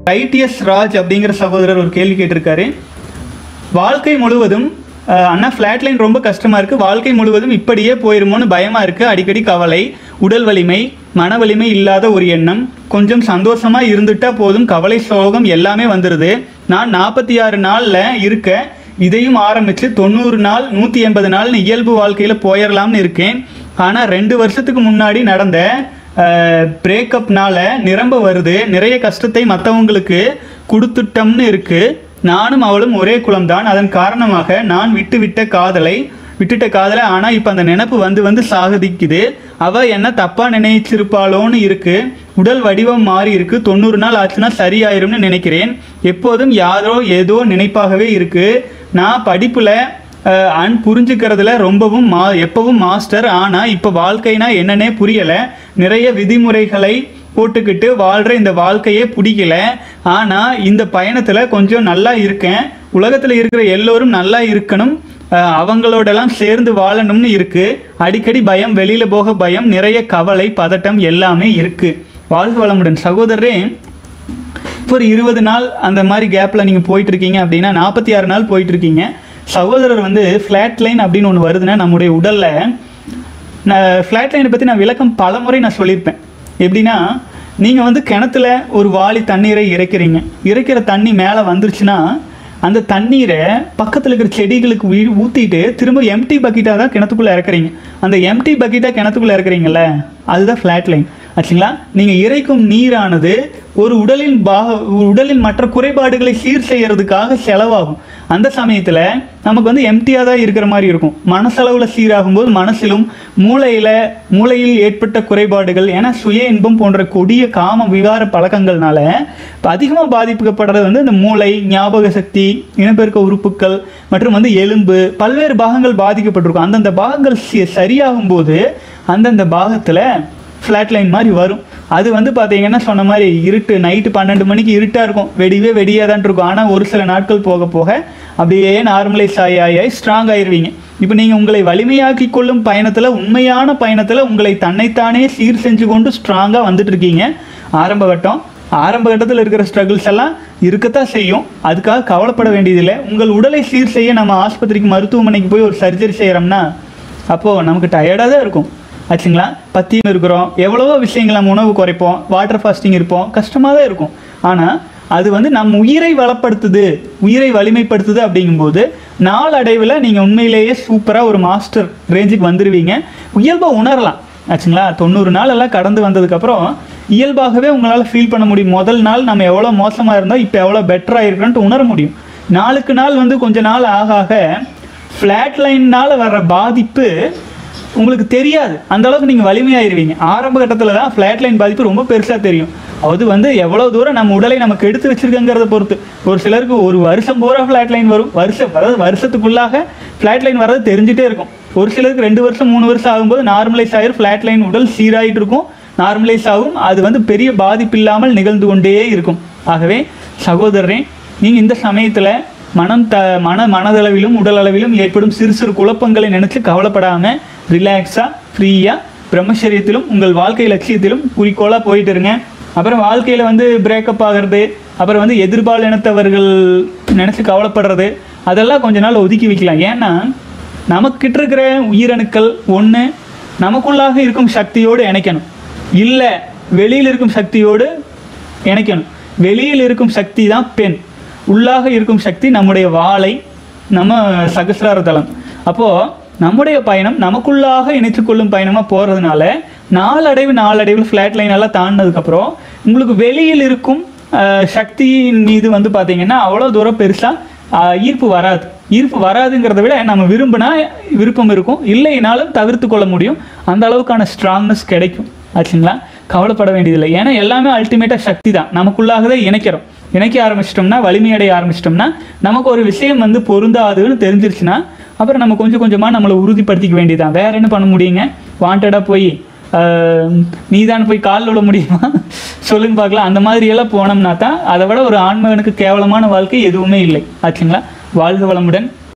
IDS Raj அப்படிங்கிற சகோதரர் ஒரு கேள்வி கேட்டிருக்காரு வாழ்க்கை முழுவதும் அஹ், அண்ணா ஃப்ளாட் லைன் ரொம்ப கஷ்டமாக இருக்குது வாழ்க்கை முழுவதும் இப்படியே போயிருமோன்னு பயமாக இருக்குது அடிக்கடி கவலை உடல் வலிமை மன வலிமை இல்லாத ஒரு எண்ணம் கொஞ்சம் சந்தோஷமாக இருந்துட்டா போதும் கவலை சோகம் எல்லாமே வந்துடுது நான் நாற்பத்தி ஆறு நாளில் இருக்க இதையும் ஆரம்பித்து தொண்ணூறு நாள் நூற்றி எண்பது நாள்னு இயல்பு வாழ்க்கையில் போயிடலாம்னு இருக்கேன் ஆனால் ரெண்டு வருஷத்துக்கு முன்னாடி நடந்த பிரேக்கப்னால நிரம்ப வருது நிறைய கஷ்டத்தை மற்றவங்களுக்கு கொடுத்துட்டோம்னு இருக்கு நானும் அவளும் ஒரே குலம்தான் அதன் காரணமாக நான் விட்டு விட்ட காதலை விட்டுட்ட காதலை ஆனால் இப்போ அந்த நினப்பு வந்து வந்து சாகதிக்குது அவ என்ன தப்பாக நினைச்சிருப்பாளோன்னு இருக்கு உடல் வடிவம் மாறி இருக்கு தொண்ணூறு நாள் ஆச்சுன்னா சரியாயிரும்னு நினைக்கிறேன் எப்போதும் யாரோ ஏதோ நினைப்பாகவே இருக்கு நான் படிப்பில் அஹ் அண்ட் புரிஞ்சுக்கிறதுல ரொம்பவும் மா எப்பவும் மாஸ்டர் ஆனால் இப்போ வாழ்க்கைனா என்னன்னே புரியலை நிறைய விதிமுறைகளை போட்டுக்கிட்டு வாழ்கிற இந்த வாழ்க்கையே பிடிக்கல ஆனால் இந்த பயணத்தில் கொஞ்சம் நல்லா இருக்கேன் உலகத்தில் இருக்கிற எல்லோரும் நல்லா இருக்கணும் அஹ் அவங்களோடலாம் சேர்ந்து வாழணும்னு இருக்கு அடிக்கடி பயம் வெளியில் போக பயம் நிறைய கவலை பதட்டம் எல்லாமே இருக்கு வாழ்க வளமுடன் சகோதரரே இப்போ ஒரு இருபது நாள் அந்த மாதிரி கேப்பில் நீங்கள் போயிட்டு இருக்கீங்க அப்படின்னா நாற்பத்தி ஆறு நாள் போயிட்டு இருக்கீங்க சகோதரர் வந்து ஃப்ளாட் லைன் அப்படின்னு ஒன்று வருதுன்னா நம்முடைய உடலில் நான் ஃப்ளாட் லைனை பற்றி நான் விளக்கம் பல முறை நான் சொல்லியிருப்பேன் எப்படின்னா நீங்கள் வந்து கிணத்துல ஒரு வாளி தண்ணீரை இறைக்கிறீங்க இறைக்கிற தண்ணி மேலே வந்துருச்சுன்னா அந்த தண்ணீரை பக்கத்தில் இருக்கிற செடிகளுக்கு ஊ ஊற்றிட்டு திரும்ப எம்டி பக்கெட்டாக தான் கிணத்துக்குள்ளே இறக்குறீங்க அந்த எம்டி பக்கெட்டாக கிணத்துக்குள்ளே இறக்குறீங்கல்ல அதுதான் ஃப்ளாட் லைன் ஆச்சுங்களா நீங்கள் இறைக்கும் நீரானது ஒரு உடலின் பாக உடலின் மற்ற குறைபாடுகளை சீர் செய்யறதுக்காக செலவாகும் அந்த சமயத்தில் நமக்கு வந்து எம்டியாக தான் இருக்கிற மாதிரி இருக்கும் மனசளவில் சீராகும்போது மனசிலும் மூளையில் மூளையில் ஏற்பட்ட குறைபாடுகள் ஏன்னா சுய இன்பம் போன்ற கொடிய காம விகார பழக்கங்கள்னால இப்போ அதிகமாக பாதிக்கப்படுறது வந்து இந்த மூளை ஞாபக சக்தி இனப்பெருக்க உறுப்புகள் மற்றும் வந்து எலும்பு பல்வேறு பாகங்கள் பாதிக்கப்பட்டிருக்கும் அந்தந்த பாகங்கள் சி- சரியாகும் போது அந்தந்த பாகத்தில் ஃப்ளாட் லைன் மாதிரி வரும் அது வந்து பார்த்தீங்கன்னா சொன்ன மாதிரி இருட்டு நைட்டு பன்னெண்டு மணிக்கு இருட்டாக இருக்கும் வெடிவே வெடியாக தான் இருக்கும் ஆனால் ஒரு சில நாட்கள் போக போக அப்படியே நார்மலைஸ் ஆகி ஆகி ஆகி ஸ்ட்ராங் ஆயிருவீங்க இப்போ நீங்கள் உங்களை வலிமையாக்கி கொள்ளும் பயணத்தில் உண்மையான பயணத்தில் உங்களை தன்னைத்தானே சீர் செஞ்சு கொண்டு ஸ்ட்ராங்காக வந்துட்டு இருக்கீங்க ஆரம்ப கட்டம் ஆரம்ப கட்டத்தில் இருக்கிற ஸ்ட்ரகிள்ஸ் எல்லாம் இருக்கத்தான் செய்யும் அதுக்காக கவலைப்பட வேண்டியதில்லை உங்கள் உடலை சீர் செய்ய நம்ம ஆஸ்பத்திரிக்கு மருத்துவமனைக்கு போய் ஒரு சர்ஜரி செய்கிறோம்னா அப்போது நமக்கு டயர்டாக தான் இருக்கும் ஆச்சுங்களா பத்தியும் இருக்கிறோம் எவ்வளவோ விஷயங்கள் நம்ம உணவு குறைப்போம் வாட்டர் ஃபாஸ்டிங் இருப்போம் கஷ்டமாக தான் இருக்கும் ஆனால் அது வந்து நம் உயிரை வளப்படுத்துது உயிரை வலிமைப்படுத்துது அப்படிங்கும்போது நாளடைவில் நீங்கள் உண்மையிலேயே சூப்பராக ஒரு மாஸ்டர் ரேஞ்சுக்கு வந்துடுவீங்க இயல்பாக உணரலாம் ஆச்சுங்களா தொண்ணூறு நாள் எல்லாம் கடந்து வந்ததுக்கப்புறம் இயல்பாகவே உங்களால் ஃபீல் பண்ண முடியும் முதல் நாள் நம்ம எவ்வளோ மோசமாக இருந்தோம் இப்போ எவ்வளோ பெட்டராக இருக்கிறோன்ட்டு உணர முடியும் நாளுக்கு நாள் வந்து கொஞ்ச நாள் ஆக ஆக ஃப்ளாட் லைன்னால் வர்ற பாதிப்பு உங்களுக்கு தெரியாது அந்த அளவுக்கு நீங்கள் வலிமையாயிருவீங்க ஆரம்ப கட்டத்தில் தான் ஃப்ளாட் லைன் பாதிப்பு ரொம்ப பெருசாக தெரியும் அது வந்து எவ்வளோ தூரம் நம்ம உடலை நமக்கு எடுத்து வச்சிருக்கங்கிறத பொறுத்து ஒரு சிலருக்கு ஒரு வருஷம் பூரா ஃப்ளாட் லைன் வரும் வருஷம் அதாவது வருஷத்துக்குள்ளாக ஃப்ளாட் லைன் வர்றது தெரிஞ்சுட்டே இருக்கும் ஒரு சிலருக்கு ரெண்டு வருஷம் மூணு வருஷம் ஆகும்போது நார்மலைஸ் ஆகிரும் ஃப்ளாட் லைன் உடல் சீராயிட்டு இருக்கும் நார்மலைஸ் ஆகும் அது வந்து பெரிய பாதிப்பு இல்லாமல் நிகழ்ந்து கொண்டே இருக்கும் ஆகவே சகோதரரே நீங்கள் இந்த சமயத்தில் மனம் த மன மனதளவிலும் உடல் அளவிலும் ஏற்படும் சிறு சிறு குழப்பங்களை நினைச்சு கவலைப்படாமல் ரிலாக்ஸாக ஃப்ரீயாக பிரம்மச்சரியத்திலும் உங்கள் வாழ்க்கை லட்சியத்திலும் குறிக்கோளாக போயிட்டு இருங்க அப்புறம் வாழ்க்கையில் வந்து பிரேக்கப் ஆகிறது அப்புறம் வந்து எதிர்பால் இனத்தவர்கள் நினச்சி கவலைப்படுறது அதெல்லாம் கொஞ்ச நாள் ஒதுக்கி வைக்கலாம் ஏன்னா நமக்கிட்ட இருக்கிற உயிரணுக்கள் ஒன்று நமக்குள்ளாக இருக்கும் சக்தியோடு இணைக்கணும் இல்லை வெளியில் இருக்கும் சக்தியோடு இணைக்கணும் வெளியில் இருக்கும் சக்தி தான் பெண் உள்ளாக இருக்கும் சக்தி நம்முடைய வாளை நம்ம சகசிரார தலம் அப்போது நம்முடைய பயணம் நமக்குள்ளாக இணைத்துக் கொள்ளும் பயணமாக போகிறதுனால நாளடைவு நாளடைவில் ஃப்ளாட் லைன் எல்லாம் தாண்டினதுக்கப்புறம் உங்களுக்கு வெளியில் இருக்கும் அஹ், சக்தியின் மீது வந்து பார்த்தீங்கன்னா அவ்வளோ தூரம் பெருசாக ஈர்ப்பு வராது ஈர்ப்பு வராதுங்கிறத விட நம்ம விரும்பினா விருப்பம் இருக்கும் இல்லைனாலும் தவிர்த்து கொள்ள முடியும் அந்த அளவுக்கான ஸ்ட்ராங்னஸ் கிடைக்கும் ஆச்சுங்களா கவலைப்பட வேண்டியதில்லை ஏன்னா எல்லாமே அல்டிமேட்டாக சக்தி தான் நமக்குள்ளாக தான் இணைக்கிறோம் இணைக்க ஆரம்பிச்சிட்டோம்னா வலிமையடைய ஆரம்பிச்சிட்டோம்னா நமக்கு ஒரு விஷயம் வந்து பொருந்தாதுன்னு தெரிஞ்சிருச்சுன்னா அப்புறம் நம்ம கொஞ்சம் கொஞ்சமாக நம்மளை உறுதிப்படுத்திக்க வேண்டியதான் வேற என்ன பண்ண முடியுங்க வாண்டடாக போய் நீ தான் போய் காலில் விட முடியுமா சொல்லுங்க பார்க்கலாம் அந்த மாதிரி எல்லாம் போனோம்னா தான் அதை விட ஒரு ஆண்மகனுக்கு கேவலமான வாழ்க்கை எதுவுமே இல்லை ஆச்சுங்களா வாழ்க வளமுடன்